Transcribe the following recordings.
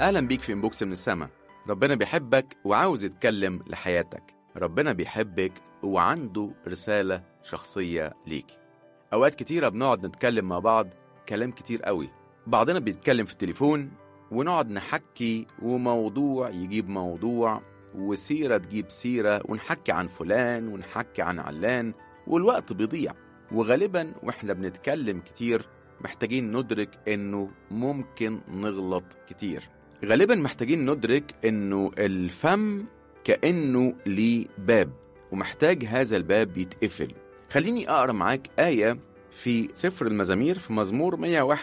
أهلا بيك في انبوكس من السما ربنا بيحبك وعاوز يتكلم لحياتك ربنا بيحبك وعنده رسالة شخصية ليك أوقات كتيرة بنقعد نتكلم مع بعض كلام كتير قوي بعضنا بيتكلم في التليفون ونقعد نحكي وموضوع يجيب موضوع وسيرة تجيب سيرة ونحكي عن فلان ونحكي عن علان والوقت بيضيع وغالبا واحنا بنتكلم كتير محتاجين ندرك انه ممكن نغلط كتير غالبا محتاجين ندرك انه الفم كانه ليه باب ومحتاج هذا الباب يتقفل خليني اقرا معاك ايه في سفر المزامير في مزمور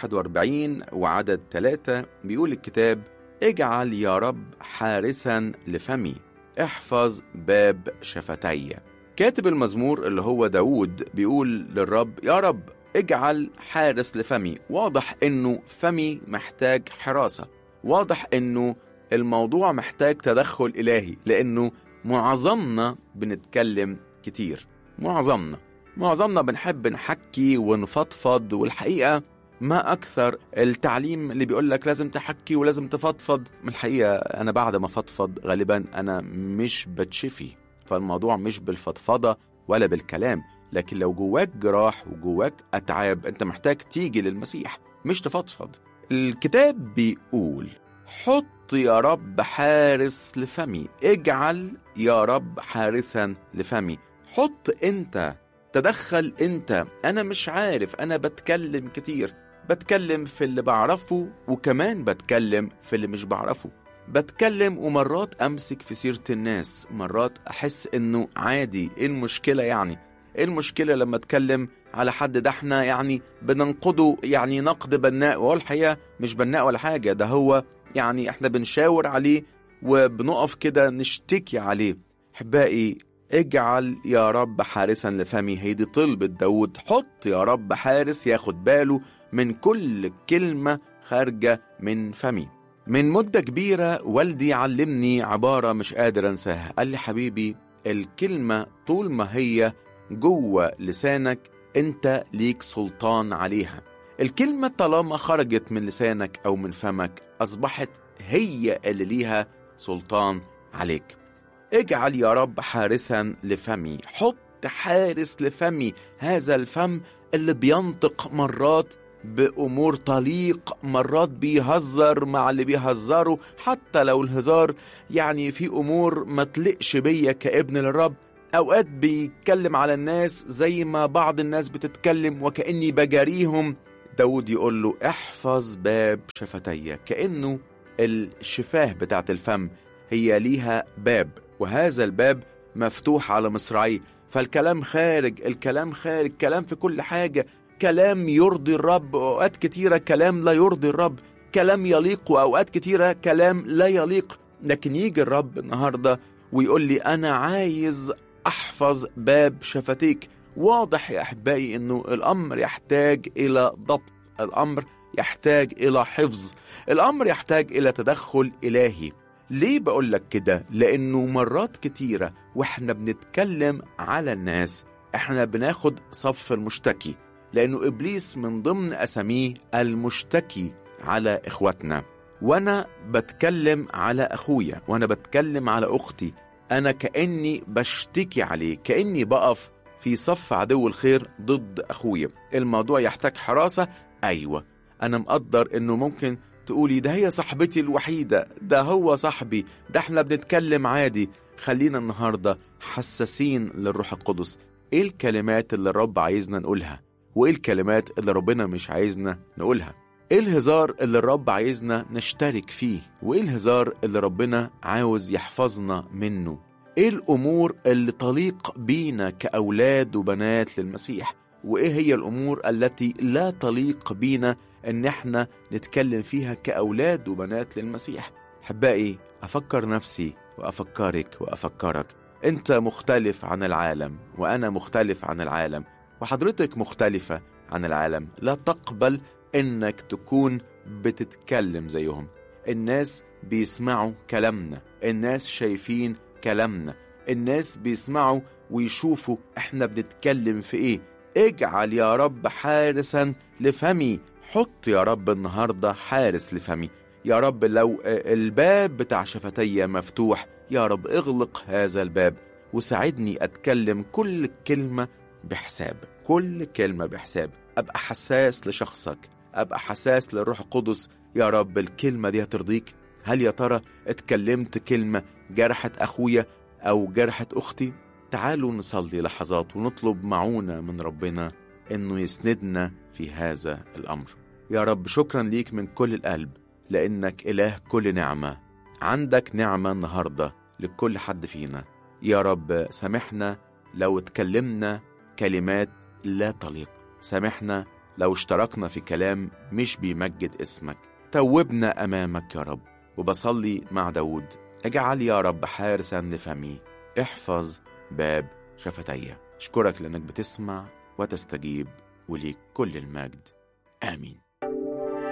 141 وعدد 3 بيقول الكتاب اجعل يا رب حارسا لفمي احفظ باب شفتي كاتب المزمور اللي هو داود بيقول للرب يا رب اجعل حارس لفمي واضح انه فمي محتاج حراسة واضح انه الموضوع محتاج تدخل الهي لانه معظمنا بنتكلم كتير معظمنا معظمنا بنحب نحكي ونفضفض والحقيقة ما أكثر التعليم اللي بيقول لك لازم تحكي ولازم تفضفض من الحقيقة أنا بعد ما فضفض غالبا أنا مش بتشفي فالموضوع مش بالفضفضة ولا بالكلام لكن لو جواك جراح وجواك أتعاب أنت محتاج تيجي للمسيح مش تفضفض الكتاب بيقول حط يا رب حارس لفمي اجعل يا رب حارسا لفمي حط انت تدخل انت انا مش عارف انا بتكلم كتير بتكلم في اللي بعرفه وكمان بتكلم في اللي مش بعرفه بتكلم ومرات امسك في سيرة الناس مرات احس انه عادي ايه المشكلة يعني ايه المشكلة لما اتكلم على حد ده احنا يعني بننقده يعني نقد بناء وهو الحقيقة مش بناء ولا حاجة ده هو يعني احنا بنشاور عليه وبنقف كده نشتكي عليه احبائي اجعل يا رب حارسا لفمي هي دي طلبة داود حط يا رب حارس ياخد باله من كل كلمة خارجة من فمي من مدة كبيرة والدي علمني عبارة مش قادر انساها قال لي حبيبي الكلمة طول ما هي جوه لسانك انت ليك سلطان عليها الكلمة طالما خرجت من لسانك أو من فمك أصبحت هي اللي ليها سلطان عليك اجعل يا رب حارسا لفمي حط حارس لفمي هذا الفم اللي بينطق مرات بأمور طليق مرات بيهزر مع اللي بيهزروا حتى لو الهزار يعني في أمور ما تلقش بيا كابن للرب أوقات بيتكلم على الناس زي ما بعض الناس بتتكلم وكأني بجاريهم داود يقول له احفظ باب شفتي كأنه الشفاه بتاعت الفم هي ليها باب وهذا الباب مفتوح على مصراعيه فالكلام خارج الكلام خارج كلام في كل حاجة كلام يرضي الرب أوقات كتيرة كلام لا يرضي الرب كلام يليق وأوقات كتيرة كلام لا يليق لكن يجي الرب النهاردة ويقول لي أنا عايز أحفظ باب شفتيك واضح يا أحبائي أنه الأمر يحتاج إلى ضبط الأمر يحتاج إلى حفظ الأمر يحتاج إلى تدخل إلهي ليه بقول لك كده؟ لأنه مرات كتيرة وإحنا بنتكلم على الناس إحنا بناخد صف المشتكي لأنه إبليس من ضمن أساميه المشتكي على إخواتنا وأنا بتكلم على أخويا وأنا بتكلم على أختي أنا كأني بشتكي عليه كأني بقف في صف عدو الخير ضد أخويا الموضوع يحتاج حراسة أيوة أنا مقدر إنه ممكن تقولي ده هي صاحبتي الوحيدة ده هو صاحبي ده احنا بنتكلم عادي خلينا النهاردة حساسين للروح القدس ايه الكلمات اللي الرب عايزنا نقولها وايه الكلمات اللي ربنا مش عايزنا نقولها ايه الهزار اللي الرب عايزنا نشترك فيه وايه الهزار اللي ربنا عاوز يحفظنا منه ايه الامور اللي تليق بينا كاولاد وبنات للمسيح وايه هي الامور التي لا تليق بينا ان احنا نتكلم فيها كاولاد وبنات للمسيح احبائي افكر نفسي وافكرك وافكرك انت مختلف عن العالم وانا مختلف عن العالم وحضرتك مختلفه عن العالم لا تقبل انك تكون بتتكلم زيهم الناس بيسمعوا كلامنا الناس شايفين كلامنا الناس بيسمعوا ويشوفوا احنا بنتكلم في ايه اجعل يا رب حارسا لفمي حط يا رب النهاردة حارس لفمي يا رب لو الباب بتاع شفتي مفتوح يا رب اغلق هذا الباب وساعدني أتكلم كل كلمة بحساب كل كلمة بحساب أبقى حساس لشخصك أبقى حساس للروح القدس يا رب الكلمة دي هترضيك هل يا ترى اتكلمت كلمة جرحت أخويا أو جرحت أختي تعالوا نصلي لحظات ونطلب معونة من ربنا إنه يسندنا في هذا الأمر يا رب شكرا ليك من كل القلب لأنك إله كل نعمة عندك نعمة النهاردة لكل حد فينا يا رب سامحنا لو اتكلمنا كلمات لا تليق سامحنا لو اشتركنا في كلام مش بيمجد اسمك توبنا أمامك يا رب وبصلي مع داود اجعل يا رب حارسا لفمي احفظ باب شفتي اشكرك لانك بتسمع وتستجيب وليك كل المجد امين